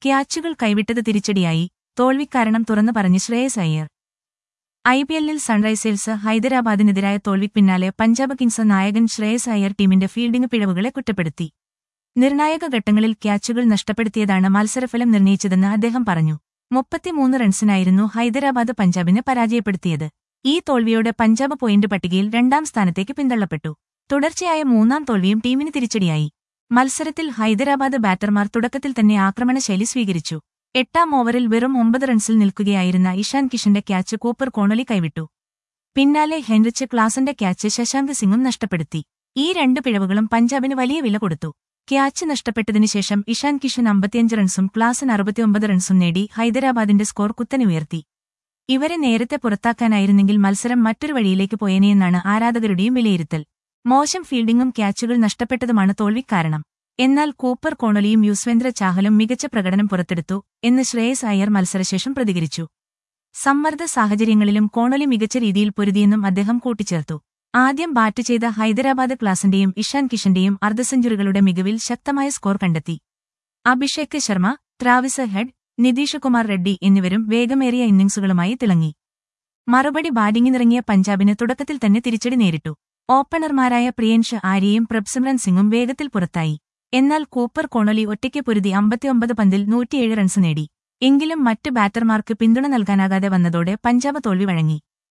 ക്യാച്ചുകൾ കൈവിട്ടത് തിരിച്ചടിയായി തോൽവിക്കാരണം തുറന്നു പറഞ്ഞ് ശ്രേയസ് അയ്യർ ഐ പി എല്ലിൽ സൺറൈസേഴ്സ് ഹൈദരാബാദിനെതിരായ തോൽവിക്ക് പിന്നാലെ പഞ്ചാബ് കിങ്സ് നായകൻ ശ്രേയസ് അയ്യർ ടീമിന്റെ ഫീൽഡിംഗ് പിഴവുകളെ കുറ്റപ്പെടുത്തി നിർണായക ഘട്ടങ്ങളിൽ ക്യാച്ചുകൾ നഷ്ടപ്പെടുത്തിയതാണ് മത്സരഫലം നിർണയിച്ചതെന്ന് അദ്ദേഹം പറഞ്ഞു മുപ്പത്തിമൂന്ന് റൺസിനായിരുന്നു ഹൈദരാബാദ് പഞ്ചാബിനെ പരാജയപ്പെടുത്തിയത് ഈ തോൽവിയോടെ പഞ്ചാബ് പോയിന്റ് പട്ടികയിൽ രണ്ടാം സ്ഥാനത്തേക്ക് പിന്തള്ളപ്പെട്ടു തുടർച്ചയായ മൂന്നാം തോൽവിയും ടീമിന് തിരിച്ചടിയായി മത്സരത്തിൽ ഹൈദരാബാദ് ബാറ്റർമാർ തുടക്കത്തിൽ തന്നെ ആക്രമണശൈലി സ്വീകരിച്ചു എട്ടാം ഓവറിൽ വെറും ഒമ്പത് റൺസിൽ നിൽക്കുകയായിരുന്ന ഇഷാൻ കിഷന്റെ ക്യാച്ച് കൂപ്പർ കോണലി കൈവിട്ടു പിന്നാലെ ഹെൻറിച്ച് ക്ലാസന്റെ ക്യാച്ച് ശശാങ്ക് സിംഗും നഷ്ടപ്പെടുത്തി ഈ രണ്ട് പിഴവുകളും പഞ്ചാബിന് വലിയ വില കൊടുത്തു ക്യാച്ച് നഷ്ടപ്പെട്ടതിനു ശേഷം ഇഷാൻ കിഷൻ അമ്പത്തിയഞ്ച് റൺസും ക്ലാസൻ അറുപത്തിയൊമ്പത് റൺസും നേടി ഹൈദരാബാദിന്റെ സ്കോർ കുത്തനെ ഉയർത്തി ഇവരെ നേരത്തെ പുറത്താക്കാനായിരുന്നെങ്കിൽ മത്സരം മറ്റൊരു വഴിയിലേക്ക് പോയേനെയെന്നാണ് ആരാധകരുടെയും വിലയിരുത്തൽ മോശം ഫീൽഡിംഗും ക്യാച്ചുകൾ നഷ്ടപ്പെട്ടതുമാണ് തോൽവിക്കാരണം എന്നാൽ കൂപ്പർ കോണലിയും യുസ്വേന്ദ്ര ചാഹലും മികച്ച പ്രകടനം പുറത്തെടുത്തു എന്ന് ശ്രേയസ് അയ്യർ മത്സരശേഷം പ്രതികരിച്ചു സമ്മർദ്ദ സാഹചര്യങ്ങളിലും കോണലി മികച്ച രീതിയിൽ പൊരുതിയെന്നും അദ്ദേഹം കൂട്ടിച്ചേർത്തു ആദ്യം ബാറ്റ് ചെയ്ത ഹൈദരാബാദ് ക്ലാസിന്റെയും ഇഷാൻ കിഷന്റെയും അർദ്ധസെഞ്ചുറികളുടെ മികവിൽ ശക്തമായ സ്കോർ കണ്ടെത്തി അഭിഷേക് ശർമ്മ ട്രാവിസ് ഹെഡ് നിതീഷ് കുമാർ റെഡ്ഡി എന്നിവരും വേഗമേറിയ ഇന്നിംഗ്സുകളുമായി തിളങ്ങി മറുപടി ബാറ്റിംഗിനിറങ്ങിയ പഞ്ചാബിന് തുടക്കത്തിൽ തന്നെ തിരിച്ചടി നേരിട്ടു ഓപ്പണർമാരായ പ്രിയൻഷ് ആര്യയും പ്രഭ്സിമ്രൻ സിംഗും വേഗത്തിൽ പുറത്തായി എന്നാൽ കൂപ്പർ കോണലി ഒറ്റയ്ക്ക് പൊരുതി അമ്പത്തിയൊമ്പത് പന്തിൽ നൂറ്റിയേഴ് റൺസ് നേടി എങ്കിലും മറ്റ് ബാറ്റർമാർക്ക് പിന്തുണ നൽകാനാകാതെ വന്നതോടെ പഞ്ചാബ് തോൽവി വഴങ്ങി